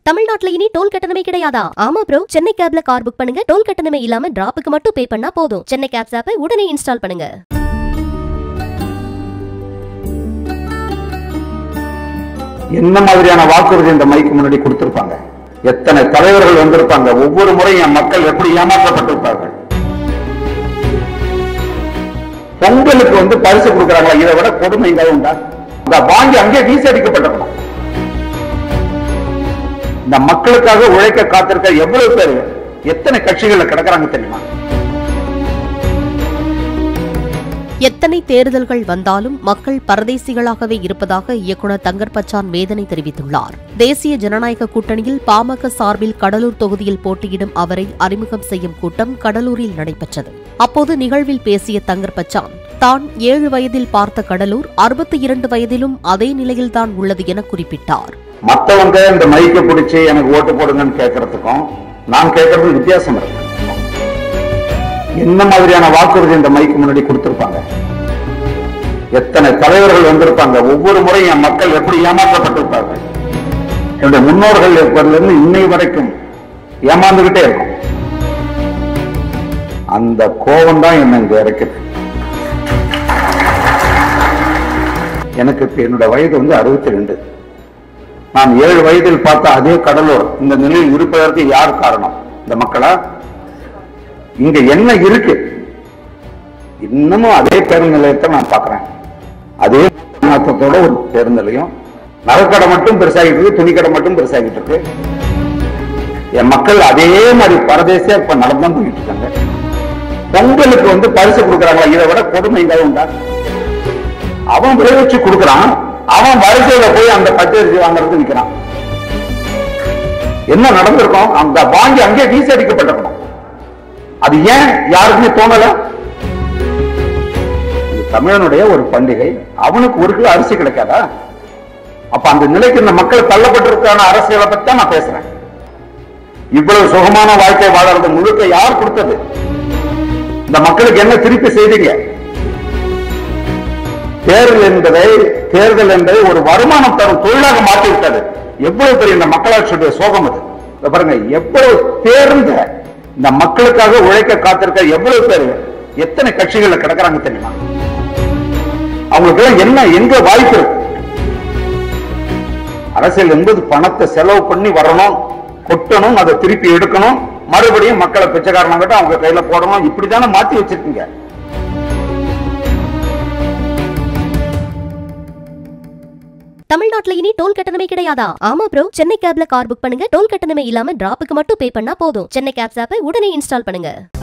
தமிழ்நாட்டுல இனி டோல் கட்டணமே கிடையாதா ஆமா ப்ரோ சென்னை கேப்ல கார் புக் பண்ணுங்க டோல் கட்டணமே இல்லாம டிராப்புக்கு மட்டும் பே பண்ணா போதும் சென்னை கேப்ஸ் ஆப்பை உடனே இன்ஸ்டால் பண்ணுங்க என்ன மாதிரியான வாக்குறுதி இந்த மைக்கு முன்னாடி கொடுத்திருப்பாங்க எத்தனை தலைவர்கள் வந்திருப்பாங்க ஒவ்வொரு முறையும் என் மக்கள் எப்படி ஏமாற்றப்பட்டிருப்பார்கள் பொங்கலுக்கு வந்து பரிசு கொடுக்கறாங்களா இதை விட கொடுமை எங்காவது உண்டா இந்த வாங்கி அங்கே வீசடிக்கப்பட்டிருக்கணும் இந்த மக்களுக்காக உழைக்க காத்திருக்க எவ்வளவு பேர் எத்தனை கட்சிகள்ல கிடக்குறாங்க தெரியுமா எத்தனை தேர்தல்கள் வந்தாலும் மக்கள் பரதேசிகளாகவே இருப்பதாக இயக்குனர் தங்கர் பச்சான் வேதனை தெரிவித்துள்ளார் தேசிய ஜனநாயக கூட்டணியில் பாமக சார்பில் கடலூர் தொகுதியில் போட்டியிடும் அவரை அறிமுகம் செய்யும் கூட்டம் கடலூரில் நடைபெற்றது அப்போது நிகழ்வில் பேசிய தங்கர் பச்சான் தான் ஏழு வயதில் பார்த்த கடலூர் அறுபத்தி இரண்டு வயதிலும் அதே நிலையில்தான் உள்ளது என குறிப்பிட்டார் மத்தவங்க இந்த மைக்க பிடிச்சு எனக்கு ஓட்டு போடுங்கன்னு கேட்கறதுக்கும் நான் கேட்கறதுக்கும் வித்தியாசம் இருக்கு என்ன மாதிரியான வாக்குறுதி இந்த மைக்கு முன்னாடி கொடுத்திருப்பாங்க எத்தனை தலைவர்கள் வந்திருப்பாங்க ஒவ்வொரு முறையும் என் மக்கள் எப்படி ஏமாற்றப்பட்டிருப்பார்கள் என்னுடைய முன்னோர்கள் இருந்து இன்னை வரைக்கும் ஏமாந்துகிட்டே இருக்கும் அந்த கோபம் தான் என்ன இங்க இறக்குது எனக்கு இப்ப என்னோட வயது வந்து அறுபத்தி ரெண்டு நான் ஏழு வயதில் பார்த்த அதே கடலூர் இந்த நிலையில் இருப்பதற்கு யார் காரணம் இந்த மக்களா இங்க என்ன இருக்கு இன்னமும் அதே பேருந்து நிலையத்தை நான் பார்க்கிறேன் அதே மாற்றத்தோட ஒரு பேருந்து நிலையம் நகைக்கடை மட்டும் பெருசாகிட்டு இருக்கு துணிக்கடை மட்டும் பெருசாகிட்டு இருக்கு என் மக்கள் அதே மாதிரி பரதேசியா இப்ப நடந்து போயிட்டு இருக்காங்க பொங்கலுக்கு வந்து பரிசு கொடுக்கறாங்களா இதை விட கொடுமை எங்காவது உண்டா அவன் விளைவிச்சு கொடுக்கறான் அவன் வரிசையில போய் அந்த பச்சரிசி வாங்குறது நிக்கிறான் என்ன நடந்திருக்கும் அந்த வாங்கி அங்கே வீசடிக்கப்பட்டிருக்கணும் அது ஏன் யாருக்குமே தோணல இது தமிழனுடைய ஒரு பண்டிகை அவனுக்கு ஒரு கிலோ அரிசி கிடைக்காதா அப்ப அந்த நிலைக்கு இந்த மக்கள் தள்ளப்பட்டிருக்கான அரசியலை பத்தி தான் நான் பேசுறேன் இவ்வளவு சுகமான வாழ்க்கை வாழறது முழுக்க யார் கொடுத்தது இந்த மக்களுக்கு என்ன திருப்பி செய்தீங்க தேர்தல் என்பதை தேர்தல் என்பதை ஒரு வருமானம் தரும் தொழிலாக மாற்றி விட்டது எவ்வளவு பெரிய இந்த மக்களாட்சியுடைய சோகம் அது இத பாருங்க எவ்வளவு தேர்ந்த இந்த மக்களுக்காக உழைக்க காத்திருக்க எவ்வளவு பேர் எத்தனை கட்சிகள்ல கிடக்குறாங்க தெரியுமா அவங்களுக்கு எல்லாம் என்ன எங்க வாய்ப்பு இருக்கு அரசியல் என்பது பணத்தை செலவு பண்ணி வரணும் கொட்டணும் அதை திருப்பி எடுக்கணும் மறுபடியும் மக்களை பிச்சைக்காரன கிட்ட அவங்க கையில போடணும் இப்படித்தானே மாத்தி வச்சிருக்கீங்க தமிழ்நாட்டுல இனி டோல் கட்டணமே கிடையாதா ஆமா ப்ரோ சென்னை கேப்ல கார் புக் பண்ணுங்க டோல் கட்டணமே இல்லாம டிராப்புக்கு மட்டும் பே பண்ணா போதும் சென்னை கேப்ஸ் ஆப்பை உடனே இன்ஸ்டால் பண்ணுங்க